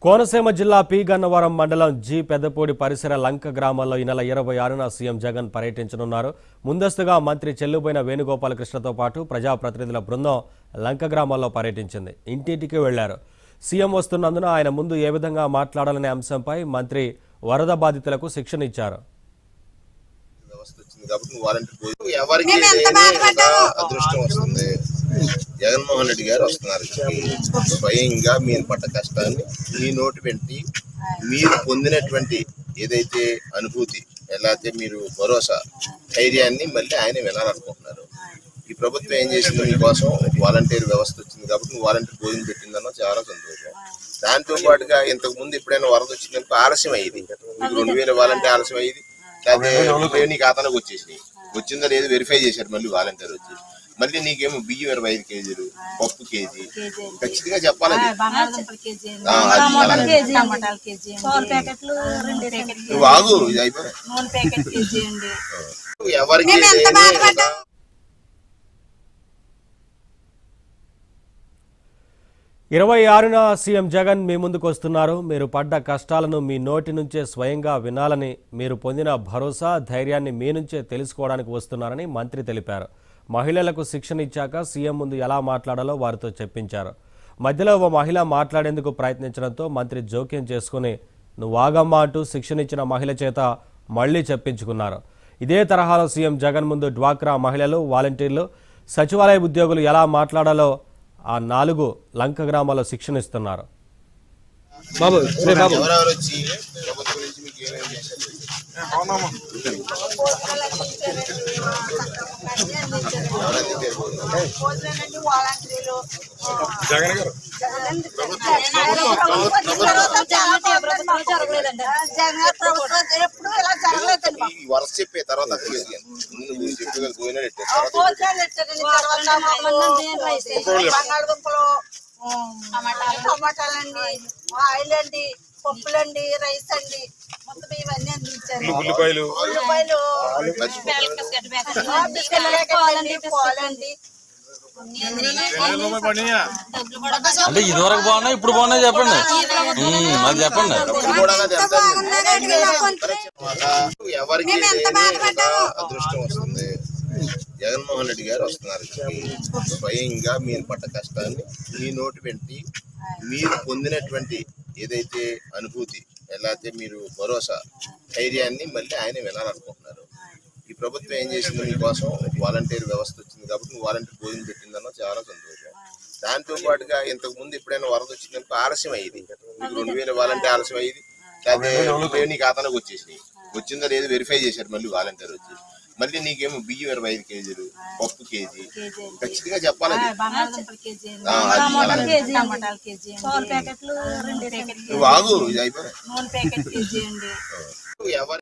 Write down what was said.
కోనసీమ జిల్లా పి గన్నవరం మండలం జి పెద్దపూడి పరిసర లంక గ్రామాల్లో ఈ నెల ఇరవై ఆరున సీఎం జగన్ పర్యటించనున్నారు ముందస్తుగా మంత్రి చెల్లుబోయిన వేణుగోపాలకృష్ణతో పాటు ప్రజాప్రతినిధుల బృందం లంక గ్రామాల్లో పర్యటించింది ఇంటింటికి వెళ్లారు సీఎం వస్తున్నందున ఆయన ముందు ఏ విధంగా మాట్లాడాలనే అంశంపై మంత్రి వరద బాధితులకు శిక్షణ ఇచ్చారు వ్యవస్థ వచ్చింది కాబట్టి నువ్వు వాలంటీర్ పోయి ఎవరికి లేని ఒక అదృష్టం వస్తుంది జగన్మోహన్ రెడ్డి గారు వస్తున్నారు ఇక్కడికి. స్వయంగా మీరు పడ్డ కష్టాన్ని మీ నోటి వెంటి మీరు పొందినటువంటి ఏదైతే అనుభూతి ఎలా అయితే మీరు భరోసా ధైర్యాన్ని మళ్ళీ ఆయన వినాలనుకుంటున్నారు ఈ ప్రభుత్వం ఏం చేసింది మీకోసం వాలంటీర్ వ్యవస్థ వచ్చింది కాబట్టి నువ్వు వాలంటీర్ భోజనం పెట్టిందన్న చాలా సంతోషం దాంతో పాటుగా ఇంతకు ముందు ఎప్పుడైనా వరద వచ్చిందనుకో ఆలస్యం అయ్యింది మీకు రెండు వేల వాలంటీర్ ఆలస్యం అయ్యింది లేకపోతే నీ ఖాతాలోకి వచ్చేసినాయి వచ్చిందో లేదో వెరిఫై చేశారు మళ్ళీ వాలంటీర్ వచ్చి మళ్ళీ నీకేమో బియ్యం ఇరవై ఐదు కేజీలు పప్పు కేజీ ఖచ్చితంగా చెప్పాలి అది. బంగాళదుంపల కేజీ అండి ఆ, అది టమాటాలు అలాగే. కేజీ టమాటాలు కేజీ అండి సోల్ ప్యాకెట్లు రెండు ప్యాకెట్లు నువ్వు ఆగు ఇది అయిపోయి నూనె ప్యాకెట్ కేజీ అండి ఎవరికి లేని ఒక ఇరవై ఆరున సీఎం జగన్ మీ ముందుకు వస్తున్నారు మీరు పడ్డ కష్టాలను మీ నోటి నుంచే స్వయంగా వినాలని మీరు పొందిన భరోసా ధైర్యాన్ని మీ నుంచే తెలుసుకోవడానికి వస్తున్నారని మంత్రి తెలిపారు మహిళలకు శిక్షణ ఇచ్చాక సీఎం ముందు ఎలా మాట్లాడాలో వారితో చెప్పించారు మధ్యలో ఓ మహిళ మాట్లాడేందుకు ప్రయత్నించడంతో మంత్రి జోక్యం చేసుకుని నువ్వు ఆగమ్మా అంటూ శిక్షణ ఇచ్చిన మహిళ చేత మళ్లీ చెప్పించుకున్నారు ఇదే తరహాలో సీఎం జగన్ ముందు డ్వాక్రా మహిళలు వాలంటీర్లు సచివాలయ ఉద్యోగులు ఎలా మాట్లాడాలో ఆ నాలుగు లంక గ్రామాల్లో శిక్షణ ఇస్తున్నారు బాబు రే బాబు ఎవరెవరు వచ్చి ప్రభుత్వం నుంచి మీకు ఏమేమి చేశారు ఎవరైతే పేరు భోజనాలండి వాలంటీర్లు జగన్ గారు ప్రభుత్వం జరగలేదండి జగన్ ప్రభుత్వం ఎప్పుడు ఇలా జరగలేదండి ఈ వరుస చెప్పే తర్వాత అక్కడ చేయాలి. ముందు నువ్వు చెప్పే పోయినా భోజనాలు పెట్టారండి తర్వాత మామూలు బంగాళదుంపలు టమాటాలు టమాటాలండి ఆయిల్ అండి పప్పులండి రైస్ అండి మొత్తం ఇవన్నీ అందించారు ఉల్లిపాయలు ఉల్లిపాయలు బిస్కెట్ ప్యాకెట్ అండి పాలండి అంటే ఇదివరకు బాగున్నా ఇప్పుడు బాగున్నా చెప్పండి ఉమ్, అది చెప్పండి డబ్బులు కూడా అది ఎంత ఎవరికి లేని ఒక అదృష్టం వస్తుంది జగన్మోహన్ రెడ్డి గారు వస్తున్నారు ఇక్కడికి. స్వయంగా మీరు పడ్డ కష్టాన్ని మీ నోటి వెంటి మీరు పొందినటువంటి ఏదైతే అనుభూతి ఎలా అయితే మీరు భరోసా ధైర్యాన్ని మళ్ళీ ఆయన వినాలనుకుంటున్నారు ఈ ప్రభుత్వం ఏం చేసింది మీకోసం వాలంటీర్ వ్యవస్థ వచ్చింది కాబట్టి నువ్వు వాలంటీర్ భోజనం పెట్టిందన్న చాలా సంతోషం దాంతో పాటుగా ఇంతకు ముందు ఎప్పుడైనా వరద వచ్చిందనుకో ఆలస్యం అయ్యింది మీకు రెండు వేల వాలంటీర్ ఆలస్యం అయ్యింది లేకపోతే నీ ఖాతాలోకి వచ్చేసినాయి వచ్చిందో లేదో వెరిఫై చేశారు మళ్ళీ వాలంటీర్ వచ్చి మళ్ళీ నీకేమో బియ్యం ఇరవై ఐదు కేజీలు పప్పు కేజీ ఖచ్చితంగా చెప్పాలి అది. బంగాళదుంపల కేజీ అండి ఆ, అది టమాటాలు అలాగే. కేజీ టమాటాలు కేజీ అండి సోల్ ప్యాకెట్లు రెండు ప్యాకెట్లు నువ్వు ఆగు ఇది అయిపోయి నూనె ప్యాకెట్ కేజీ అండి ఎవరి